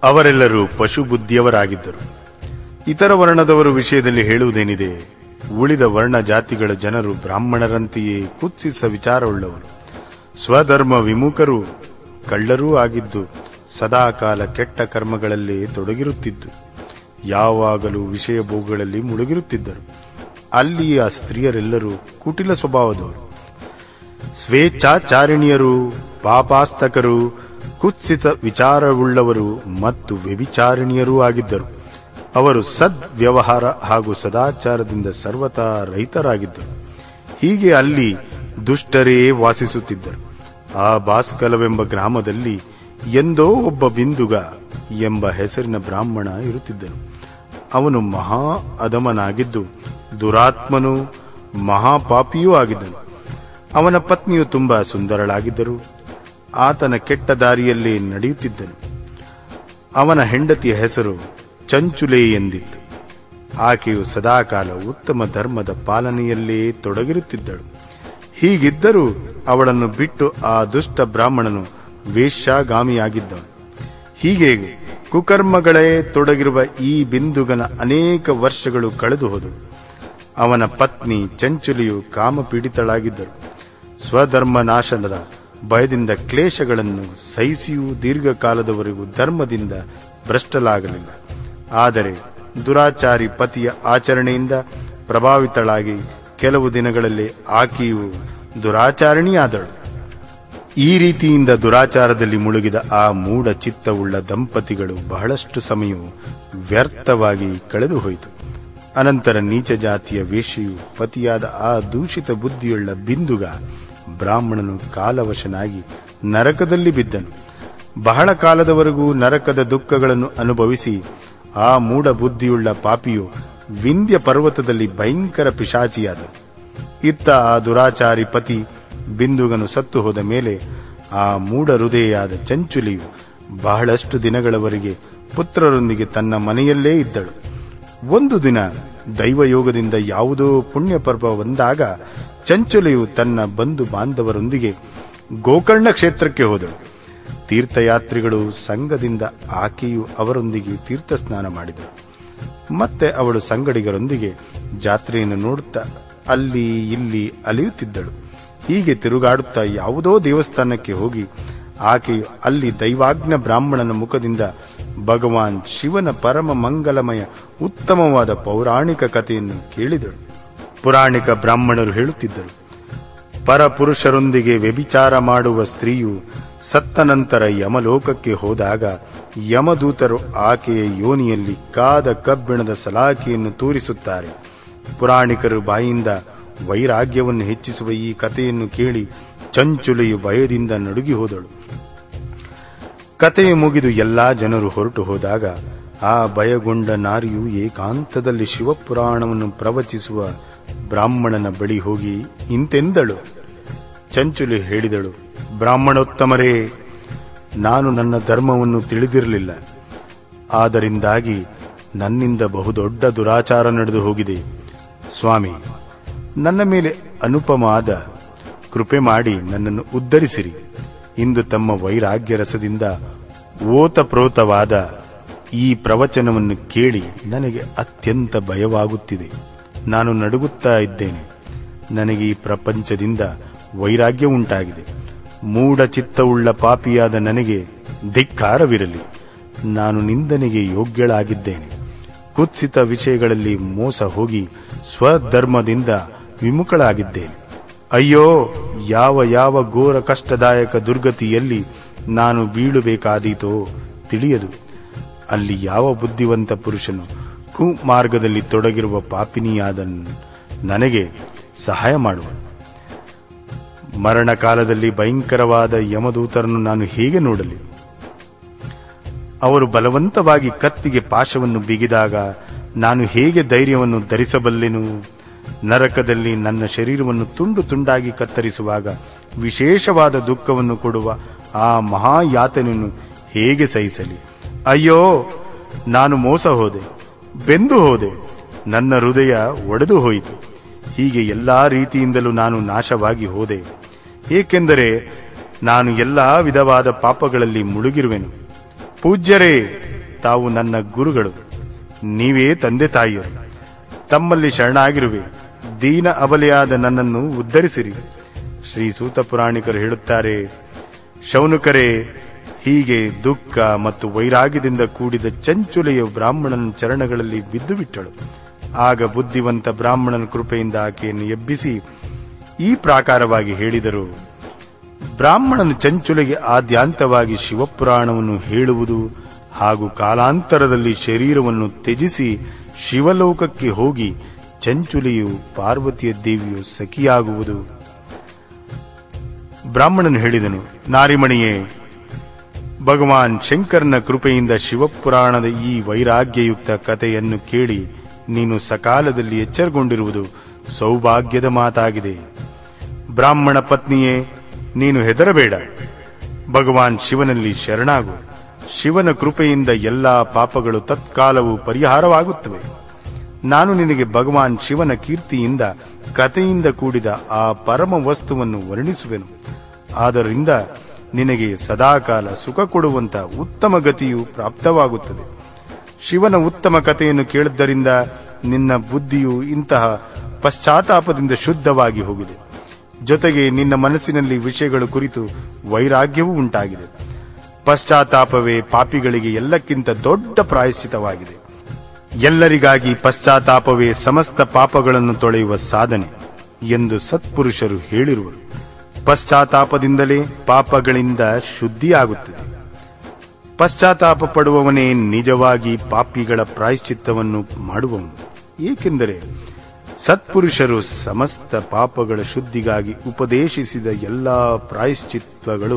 ಅವರೆಲ್ಲರೂ ಪಶು ಬುದ್ಧಿಯವರಾಗಿದ್ದರು ಇತರ ವರ್ಣದವರ ವಿಷಯದಲ್ಲಿ ಹೇಳುವುದೇನಿದೆ ಉಳಿದ ವರ್ಣ ಜಾತಿಗಳ ಜನರು ಬ್ರಾಹ್ಮಣರಂತೆಯೇ ಕುತ್ಸಿಸ ವಿಚಾರವುಳ್ಳವರು ಸ್ವಧರ್ಮ ವಿಮುಖರು ಕಳ್ಳರೂ ಆಗಿದ್ದು ಸದಾಕಾಲ ಕೆಟ್ಟ ಕರ್ಮಗಳಲ್ಲೇ ತೊಡಗಿರುತ್ತಿದ್ದು ಯಾವಾಗಲೂ ವಿಷಯ ಭೋಗಗಳಲ್ಲಿ ಮುಳುಗಿರುತ್ತಿದ್ದರು ಅಲ್ಲಿಯ ಸ್ತ್ರೀಯರೆಲ್ಲರೂ ಕುಟಿಲ ಸ್ವಭಾವದವರು ಸ್ವೇಚ್ಛಾಚಾರಿಣಿಯರು ಪಾಪಾಸ್ತಕರು ಕುತ್ಸಿತ ವಿಚಾರವುಳ್ಳವರು ಮತ್ತು ವ್ಯಭಿಚಾರಿಣಿಯರೂ ಆಗಿದ್ದರು ಅವರು ಸದ್ವ್ಯವಹಾರ ಹಾಗೂ ಸದಾಚಾರದಿಂದ ಸರ್ವತಾ ರಹಿತರಾಗಿದ್ದರು ಹೀಗೆ ಅಲ್ಲಿ ದುಷ್ಟರೇ ವಾಸಿಸುತ್ತಿದ್ದರು ಆ ಬಾಸ್ಕಲವೆಂಬ ಗ್ರಾಮದಲ್ಲಿ ಎಂದೋ ಒಬ್ಬ ಬಿಂದುಗ ಎಂಬ ಹೆಸರಿನ ಬ್ರಾಹ್ಮಣ ಇರುತ್ತಿದ್ದನು ಅವನು ಮಹಾ ಅಧಮನಾಗಿದ್ದು ದುರಾತ್ಮನೂ ಮಹಾಪಾಪಿಯೂ ಆಗಿದ್ದನು ಅವನ ಪತ್ನಿಯು ತುಂಬಾ ಸುಂದರಳಾಗಿದ್ದರು ಆತನ ಕೆಟ್ಟ ದಾರಿಯಲ್ಲಿ ನಡೆಯುತ್ತಿದ್ದನು ಅವನ ಹೆಂಡತಿಯ ಹೆಸರು ಚಂಚುಲೆ ಎಂದಿತ್ತು ಆಕೆಯು ಸದಾಕಾಲ ಉತ್ತಮ ಧರ್ಮದ ಪಾಲನೆಯಲ್ಲೇ ತೊಡಗಿರುತ್ತಿದ್ದಳು ಹೀಗಿದ್ದರೂ ಅವಳನ್ನು ಬಿಟ್ಟು ಆ ದುಷ್ಟ ಬ್ರಾಹ್ಮಣನು ವೇಶ್ಯಾಗಾಮಿಯಾಗಿದ್ದವನು ಹೀಗೆ ಕುಕರ್ಮಗಳೇ ತೊಡಗಿರುವ ಈ ಬಿಂದುಗನ ಅನೇಕ ವರ್ಷಗಳು ಕಳೆದು ಹೋದವು ಅವನ ಪತ್ನಿ ಚಂಚುಲಿಯು ಕಾಮಪೀಡಿತಳಾಗಿದ್ದರು ಸ್ವಧರ್ಮ ನಾಶನದ ಭಯದಿಂದ ಕ್ಲೇಶಗಳನ್ನು ಸಹಿಸಿಯೂ ದೀರ್ಘಕಾಲದವರೆಗೂ ಧರ್ಮದಿಂದ ಭ್ರಷ್ಟಲಾಗಲಿಲ್ಲ ಆದರೆ ದುರಾಚಾರಿ ಪತಿಯ ಆಚರಣೆಯಿಂದ ಪ್ರಭಾವಿತಳಾಗಿ ಕೆಲವು ದಿನಗಳಲ್ಲಿ ಆಕೆಯು ದುರಾಚಾರಣಿಯಾದಳು ಈ ರೀತಿಯಿಂದ ದುರಾಚಾರದಲ್ಲಿ ಮುಳುಗಿದ ಆ ಮೂಢ ಚಿತ್ತವುಳ್ಳ ದಂಪತಿಗಳು ಬಹಳಷ್ಟು ಸಮಯವು ವ್ಯರ್ಥವಾಗಿ ಕಳೆದು ಹೋಯಿತು ಅನಂತರ ನೀಚ ಜಾತಿಯ ವೇಶ್ಯೆಯು ಪತಿಯಾದ ಆ ದೂಷಿತ ಬುದ್ಧಿಯುಳ್ಳ ಬಿಂದುಗ ಬ್ರಾಹ್ಮಣನು ಕಾಲವಶನಾಗಿ ನರಕದಲ್ಲಿ ಬಿದ್ದನು ಬಹಳ ಕಾಲದವರೆಗೂ ನರಕದ ದುಃಖಗಳನ್ನು ಅನುಭವಿಸಿ ಆ ಮೂಢ ಬುದ್ಧಿಯುಳ್ಳ ಪಾಪಿಯು ವಿಂಧ್ಯ ಪರ್ವತದಲ್ಲಿ ಭಯಂಕರ ಪಿಶಾಚಿಯಾದನು ಇತ್ತ ಆ ದುರಾಚಾರಿ ಪತಿ ಬಿಂದುಗನು ಸತ್ತು ಹೋದ ಮೇಲೆ ಆ ಮೂಢ ಹೃದಯಾದ ಚಂಚುಲಿಯು ಬಹಳಷ್ಟು ದಿನಗಳವರೆಗೆ ಪುತ್ರರೊಂದಿಗೆ ತನ್ನ ಮನೆಯಲ್ಲೇ ಇದ್ದಳು ಒಂದು ದಿನ ದೈವಯೋಗದಿಂದ ಯಾವುದೋ ಪುಣ್ಯ ಪರ್ವ ಬಂದಾಗ ಚಂಚುಲೆಯು ತನ್ನ ಬಂಧು ಬಾಂಧವರೊಂದಿಗೆ ಗೋಕರ್ಣ ಕ್ಷೇತ್ರಕ್ಕೆ ಹೋದಳು ತೀರ್ಥಯಾತ್ರಿಗಳು ಸಂಘದಿಂದ ಆಕೆಯು ಅವರೊಂದಿಗೆ ತೀರ್ಥ ಸ್ನಾನ ಮಾಡಿದಳು ಮತ್ತೆ ಅವಳು ಸಂಗಡಿಗರೊಂದಿಗೆ ಜಾತ್ರೆಯನ್ನು ನೋಡುತ್ತಾ ಅಲ್ಲಿ ಇಲ್ಲಿ ಅಲಿಯುತ್ತಿದ್ದಳು ಹೀಗೆ ತಿರುಗಾಡುತ್ತಾ ಯಾವುದೋ ದೇವಸ್ಥಾನಕ್ಕೆ ಹೋಗಿ ಆಕೆಯು ಅಲ್ಲಿ ದೈವಾಜ್ಞ ಬ್ರಾಹ್ಮಣನ ಮುಖದಿಂದ ಭಗವಾನ್ ಶಿವನ ಪರಮ ಮಂಗಲಮಯ ಉತ್ತಮವಾದ ಪೌರಾಣಿಕ ಕಥೆಯನ್ನು ಕೇಳಿದಳು ಪುರಾಣಿಕ ಬ್ರಾಹ್ಮಣರು ಹೇಳುತ್ತಿದ್ದರು ಪರಪುರುಷರೊಂದಿಗೆ ವ್ಯಭಿಚಾರ ಮಾಡುವ ಸ್ತ್ರೀಯು ಸತ್ತ ನಂತರ ಯಮಲೋಕಕ್ಕೆ ಹೋದಾಗ ಯಮದೂತರು ಆಕೆಯ ಯೋನಿಯಲ್ಲಿ ಕಾದ ಕಬ್ಬಿಣದ ಸಲಾಕೆಯನ್ನು ತೋರಿಸುತ್ತಾರೆ ಪುರಾಣಿಕರು ಬಾಯಿಂದ ವೈರಾಗ್ಯವನ್ನು ಹೆಚ್ಚಿಸುವ ಈ ಕಥೆಯನ್ನು ಕೇಳಿ ಚಂಚುಲೆಯು ಭಯದಿಂದ ನಡುಗಿ ಹೋದಳು ಕಥೆಯ ಮುಗಿದು ಎಲ್ಲಾ ಜನರು ಹೊರಟು ಹೋದಾಗ ಆ ಭಯಗೊಂಡ ನಾರಿಯು ಏಕಾಂತದಲ್ಲಿ ಶಿವಪುರಾಣವನ್ನು ಪ್ರವಚಿಸುವ ಬ್ರಾಹ್ಮಣನ ಬಳಿ ಹೋಗಿ ಇಂತೆಂದಳು ಚಂಚುಲಿ ಹೇಳಿದಳು ಬ್ರಾಹ್ಮಣೋತ್ತಮರೇ ನಾನು ನನ್ನ ಧರ್ಮವನ್ನು ತಿಳಿದಿರಲಿಲ್ಲ ಆದರಿಂದಾಗಿ ನನ್ನಿಂದ ಬಹುದೊಡ್ಡ ದುರಾಚಾರ ನಡೆದು ಹೋಗಿದೆ ಸ್ವಾಮಿ ನನ್ನ ಮೇಲೆ ಅನುಪಮಾದ ಕೃಪೆ ಮಾಡಿ ನನ್ನನ್ನು ಉದ್ಧರಿಸಿರಿ ಇಂದು ತಮ್ಮ ವೈರಾಗ್ಯ ರಸದಿಂದ ಓತಪ್ರೋತವಾದ ಈ ಪ್ರವಚನವನ್ನು ಕೇಳಿ ನನಗೆ ಅತ್ಯಂತ ಭಯವಾಗುತ್ತಿದೆ ನಾನು ನಡುಗುತ್ತಾ ಇದ್ದೇನೆ ನನಗೆ ಈ ಪ್ರಪಂಚದಿಂದ ವೈರಾಗ್ಯ ಉಂಟಾಗಿದೆ ಮೂಢ ಚಿತ್ತವುಳ್ಳ ಪಾಪಿಯಾದ ನನಗೆ ಧಿಕ್ಕಾರವಿರಲಿ ನಾನು ನಿಂದನೆಗೆ ಯೋಗ್ಯಳಾಗಿದ್ದೇನೆ ಕುತ್ಸಿತ ವಿಷಯಗಳಲ್ಲಿ ಮೋಸ ಹೋಗಿ ಸ್ವಧರ್ಮದಿಂದ ವಿಮುಖಳಾಗಿದ್ದೇನೆ ಅಯ್ಯೋ ಯಾವ ಯಾವ ಘೋರ ಕಷ್ಟದಾಯಕ ದುರ್ಗತಿಯಲ್ಲಿ ನಾನು ಬೀಳಬೇಕಾದೀತೋ ತಿಳಿಯದು ಅಲ್ಲಿ ಯಾವ ಬುದ್ಧಿವಂತ ಪುರುಷನು ಕುಮಾರ್ಗದಲ್ಲಿ ತೊಡಗಿರುವ ಪಾಪಿನಿಯಾದ ನನಗೆ ಸಹಾಯ ಮಾಡುವ ಮರಣ ಕಾಲದಲ್ಲಿ ಭಯಂಕರವಾದ ಯಮದೂತರನ್ನು ನಾನು ಹೇಗೆ ನೋಡಲಿ ಅವರು ಬಲವಂತವಾಗಿ ಕತ್ತಿಗೆ ಪಾಶವನ್ನು ಬಿಗಿದಾಗ ನಾನು ಹೇಗೆ ಧೈರ್ಯವನ್ನು ಧರಿಸಬಲ್ಲೆನು ನರಕದಲ್ಲಿ ನನ್ನ ಶರೀರವನ್ನು ತುಂಡು ತುಂಡಾಗಿ ಕತ್ತರಿಸುವಾಗ ವಿಶೇಷವಾದ ದುಃಖವನ್ನು ಕೊಡುವ ಆ ಮಹಾಯಾತನೆಯನ್ನು ಹೇಗೆ ಸಹಿಸಲಿ ಅಯ್ಯೋ ನಾನು ಮೋಸ ಹೋದೆ ಬೆಂದು ಹೋದೆ ನನ್ನ ಹೃದಯ ಒಡೆದು ಹೋಯಿತು ಹೀಗೆ ಎಲ್ಲಾ ರೀತಿಯಿಂದಲೂ ನಾನು ನಾಶವಾಗಿ ಹೋದೆ ಏಕೆಂದರೆ ನಾನು ಎಲ್ಲಾ ವಿಧವಾದ ಪಾಪಗಳಲ್ಲಿ ಮುಳುಗಿರುವೆನು ಪೂಜ್ಯರೇ ತಾವು ನನ್ನ ಗುರುಗಳು ನೀವೇ ತಂದೆ ತಾಯಿಯರು ತಮ್ಮಲ್ಲಿ ಶರಣಾಗಿರುವೆ ದೀನ ಅಬಲೆಯಾದ ನನ್ನನ್ನು ಉದ್ಧರಿಸಿರಿ ಶ್ರೀ ಸೂತ ಪುರಾಣಿಕರು ಹೇಳುತ್ತಾರೆ ಶೌನಕರೇ ಹೀಗೆ ದುಃಖ ಮತ್ತು ವೈರಾಗ್ಯದಿಂದ ಕೂಡಿದ ಚಂಚುಲೆಯ ಬ್ರಾಹ್ಮಣನ ಚರಣಗಳಲ್ಲಿ ಬಿದ್ದು ಬಿಟ್ಟಳು ಆಗ ಬುದ್ಧಿವಂತ ಬ್ರಾಹ್ಮಣನ ಕೃಪೆಯಿಂದ ಆಕೆಯನ್ನು ಎಬ್ಬಿಸಿ ಈ ಪ್ರಾಕಾರವಾಗಿ ಹೇಳಿದರು ಬ್ರಾಹ್ಮಣನು ಚಂಚುಲೆಗೆ ಆದ್ಯಾಂತವಾಗಿ ಶಿವಪುರಾಣವನ್ನು ಹೇಳುವುದು ಹಾಗೂ ಕಾಲಾಂತರದಲ್ಲಿ ಶರೀರವನ್ನು ತ್ಯಜಿಸಿ ಶಿವಲೋಕಕ್ಕೆ ಹೋಗಿ ಚಂಚುಲೆಯು ಪಾರ್ವತಿಯ ದೇವಿಯು ಸಖಿಯಾಗುವುದು ಬ್ರಾಹ್ಮಣನು ಹೇಳಿದನು ನಾರಿಮಣಿಯೇ ಭಗವಾನ್ ಶಂಕರನ ಕೃಪೆಯಿಂದ ಶಿವಪುರಾಣದ ಈ ವೈರಾಗ್ಯಯುಕ್ತ ಕಥೆಯನ್ನು ಕೇಳಿ ನೀನು ಸಕಾಲದಲ್ಲಿ ಎಚ್ಚರಗೊಂಡಿರುವುದು ಸೌಭಾಗ್ಯದ ಮಾತಾಗಿದೆ ಬ್ರಾಹ್ಮಣ ಪತ್ನಿಯೇ ನೀನು ಹೆದರಬೇಡ ಭಗವಾನ್ ಶಿವನಲ್ಲಿ ಶರಣಾಗು ಶಿವನ ಕೃಪೆಯಿಂದ ಎಲ್ಲಾ ಪಾಪಗಳು ತತ್ಕಾಲವು ಪರಿಹಾರವಾಗುತ್ತವೆ ನಾನು ನಿನಗೆ ಭಗವಾನ್ ಶಿವನ ಕೀರ್ತಿಯಿಂದ ಕಥೆಯಿಂದ ಕೂಡಿದ ಆ ಪರಮ ವಸ್ತುವನ್ನು ವರ್ಣಿಸುವೆನು ಆದ್ದರಿಂದ ನಿನಗೆ ಸದಾಕಾಲ ಸುಖ ಕೊಡುವಂತ ಉತ್ತಮ ಗತಿಯು ಪ್ರಾಪ್ತವಾಗುತ್ತದೆ ಶಿವನ ಉತ್ತಮ ಕಥೆಯನ್ನು ಕೇಳಿದ್ದರಿಂದ ನಿನ್ನ ಬುದ್ಧಿಯು ಇಂತಹ ಪಶ್ಚಾತ್ತಾಪದಿಂದ ಶುದ್ಧವಾಗಿ ಹೋಗಿದೆ ಜೊತೆಗೆ ನಿನ್ನ ಮನಸ್ಸಿನಲ್ಲಿ ವಿಷಯಗಳ ಕುರಿತು ವೈರಾಗ್ಯವೂ ಉಂಟಾಗಿದೆ ಪಶ್ಚಾತ್ತಾಪವೇ ಪಾಪಿಗಳಿಗೆ ಎಲ್ಲಕ್ಕಿಂತ ದೊಡ್ಡ ಪ್ರಾಯಶ್ಚಿತವಾಗಿದೆ ಎಲ್ಲರಿಗಾಗಿ ಪಶ್ಚಾತ್ತಾಪವೇ ಸಮಸ್ತ ಪಾಪಗಳನ್ನು ತೊಳೆಯುವ ಸಾಧನೆ ಎಂದು ಸತ್ಪುರುಷರು ಹೇಳಿರುವರು ಪಶ್ಚಾತ್ತಾಪದಿಂದಲೇ ಪಾಪಗಳಿಂದ ಶುದ್ಧಿಯಾಗುತ್ತದೆ ಪಶ್ಚಾತ್ತಾಪ ಪಡುವವನೇ ನಿಜವಾಗಿ ಪಾಪಿಗಳ ಪ್ರಾಯಶ್ಚಿತ್ತವನ್ನು ಮಾಡುವವನು ಏಕೆಂದರೆ ಸತ್ಪುರುಷರು ಸಮಸ್ತ ಪಾಪಗಳ ಶುದ್ಧಿಗಾಗಿ ಉಪದೇಶಿಸಿದ ಎಲ್ಲಾ ಪ್ರಾಯಶ್ಚಿತ್ವಗಳು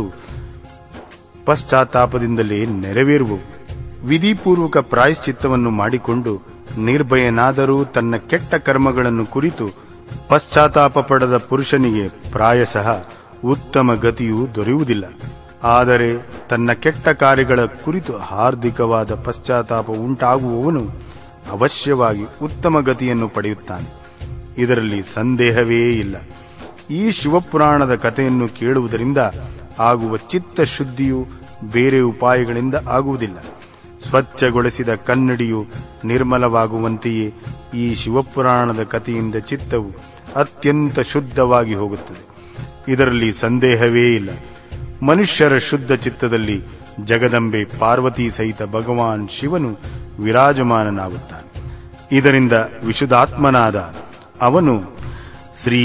ಪಶ್ಚಾತ್ತಾಪದಿಂದಲೇ ನೆರವೇರುವವು ವಿಧಿಪೂರ್ವಕ ಪ್ರಾಯಶ್ಚಿತ್ತವನ್ನು ಮಾಡಿಕೊಂಡು ನಿರ್ಭಯನಾದರೂ ತನ್ನ ಕೆಟ್ಟ ಕರ್ಮಗಳನ್ನು ಕುರಿತು ಪಶ್ಚಾತ್ತಾಪ ಪಡೆದ ಪುರುಷನಿಗೆ ಪ್ರಾಯಶಃ ಉತ್ತಮ ಗತಿಯು ದೊರೆಯುವುದಿಲ್ಲ ಆದರೆ ತನ್ನ ಕೆಟ್ಟ ಕಾರ್ಯಗಳ ಕುರಿತು ಹಾರ್ದಿಕವಾದ ಪಶ್ಚಾತ್ತಾಪ ಉಂಟಾಗುವವನು ಅವಶ್ಯವಾಗಿ ಉತ್ತಮ ಗತಿಯನ್ನು ಪಡೆಯುತ್ತಾನೆ ಇದರಲ್ಲಿ ಸಂದೇಹವೇ ಇಲ್ಲ ಈ ಶಿವಪುರಾಣದ ಕಥೆಯನ್ನು ಕೇಳುವುದರಿಂದ ಆಗುವ ಚಿತ್ತ ಶುದ್ಧಿಯು ಬೇರೆ ಉಪಾಯಗಳಿಂದ ಆಗುವುದಿಲ್ಲ ಸ್ವಚ್ಛಗೊಳಿಸಿದ ಕನ್ನಡಿಯು ನಿರ್ಮಲವಾಗುವಂತೆಯೇ ಈ ಶಿವಪುರಾಣದ ಕಥೆಯಿಂದ ಚಿತ್ತವು ಅತ್ಯಂತ ಶುದ್ಧವಾಗಿ ಹೋಗುತ್ತದೆ ಇದರಲ್ಲಿ ಸಂದೇಹವೇ ಇಲ್ಲ ಮನುಷ್ಯರ ಶುದ್ಧ ಚಿತ್ತದಲ್ಲಿ ಜಗದಂಬೆ ಪಾರ್ವತಿ ಸಹಿತ ಭಗವಾನ್ ಶಿವನು ವಿರಾಜಮಾನನಾಗುತ್ತಾನೆ ಇದರಿಂದ ವಿಶುದ್ಧಾತ್ಮನಾದ ಅವನು ಶ್ರೀ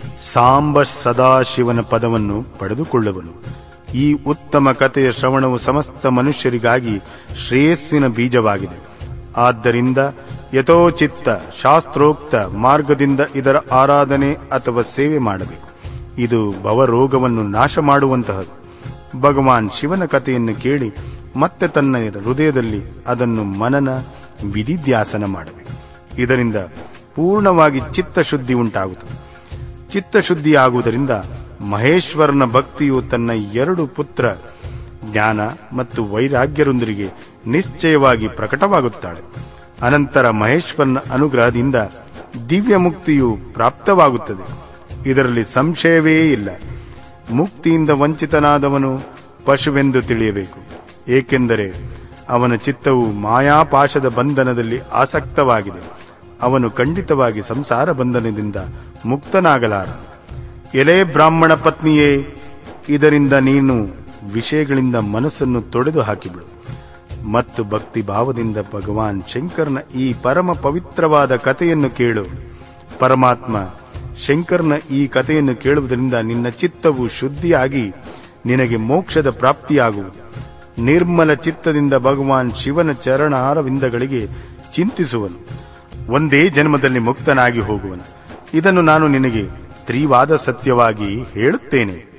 ಸಾಂಬ ಸದಾಶಿವನ ಪದವನ್ನು ಪಡೆದುಕೊಳ್ಳುವನು ಈ ಉತ್ತಮ ಕಥೆಯ ಶ್ರವಣವು ಸಮಸ್ತ ಮನುಷ್ಯರಿಗಾಗಿ ಶ್ರೇಯಸ್ಸಿನ ಬೀಜವಾಗಿದೆ ಆದ್ದರಿಂದ ಯಥೋಚಿತ್ತ ಶಾಸ್ತ್ರೋಕ್ತ ಮಾರ್ಗದಿಂದ ಇದರ ಆರಾಧನೆ ಅಥವಾ ಸೇವೆ ಮಾಡಬೇಕು ಇದು ಭವರೋಗವನ್ನು ನಾಶ ಮಾಡುವಂತಹದು ಭಗವಾನ್ ಶಿವನ ಕಥೆಯನ್ನು ಕೇಳಿ ಮತ್ತೆ ತನ್ನ ಹೃದಯದಲ್ಲಿ ಅದನ್ನು ಮನನ ವಿಧಿಧ್ಯಾಸನ ಮಾಡಬೇಕು ಇದರಿಂದ ಪೂರ್ಣವಾಗಿ ಚಿತ್ತಶುದ್ಧಿ ಉಂಟಾಗುತ್ತದೆ ಚಿತ್ತಶುದ್ಧಿಯಾಗುವುದರಿಂದ ಮಹೇಶ್ವರನ ಭಕ್ತಿಯು ತನ್ನ ಎರಡು ಪುತ್ರ ಜ್ಞಾನ ಮತ್ತು ವೈರಾಗ್ಯರೊಂದಿಗೆ ನಿಶ್ಚಯವಾಗಿ ಪ್ರಕಟವಾಗುತ್ತಾಳೆ ಅನಂತರ ಮಹೇಶ್ವರನ ಅನುಗ್ರಹದಿಂದ ದಿವ್ಯ ಮುಕ್ತಿಯು ಪ್ರಾಪ್ತವಾಗುತ್ತದೆ ಇದರಲ್ಲಿ ಸಂಶಯವೇ ಇಲ್ಲ ಮುಕ್ತಿಯಿಂದ ವಂಚಿತನಾದವನು ಪಶುವೆಂದು ತಿಳಿಯಬೇಕು ಏಕೆಂದರೆ ಅವನ ಚಿತ್ತವು ಮಾಯಾಪಾಶದ ಬಂಧನದಲ್ಲಿ ಆಸಕ್ತವಾಗಿದೆ ಅವನು ಖಂಡಿತವಾಗಿ ಸಂಸಾರ ಬಂಧನದಿಂದ ಮುಕ್ತನಾಗಲಾರ ಎಲೆ ಬ್ರಾಹ್ಮಣ ಪತ್ನಿಯೇ ಇದರಿಂದ ನೀನು ವಿಷಯಗಳಿಂದ ಮನಸ್ಸನ್ನು ತೊಡೆದು ಹಾಕಿಬಿಡು ಮತ್ತು ಭಕ್ತಿ ಭಾವದಿಂದ ಭಗವಾನ್ ಶಂಕರನ ಈ ಪರಮ ಪವಿತ್ರವಾದ ಕಥೆಯನ್ನು ಕೇಳು ಪರಮಾತ್ಮ ಶಂಕರನ ಈ ಕಥೆಯನ್ನು ಕೇಳುವುದರಿಂದ ನಿನ್ನ ಚಿತ್ತವು ಶುದ್ಧಿಯಾಗಿ ನಿನಗೆ ಮೋಕ್ಷದ ಪ್ರಾಪ್ತಿಯಾಗುವುದು ನಿರ್ಮಲ ಚಿತ್ತದಿಂದ ಭಗವಾನ್ ಶಿವನ ಚರಣಾರವಿಂದಗಳಿಗೆ ಚಿಂತಿಸುವನು ಒಂದೇ ಜನ್ಮದಲ್ಲಿ ಮುಕ್ತನಾಗಿ ಹೋಗುವನು ಇದನ್ನು ನಾನು ನಿನಗೆ ತ್ರಿವಾದ ಸತ್ಯವಾಗಿ ಹೇಳುತ್ತೇನೆ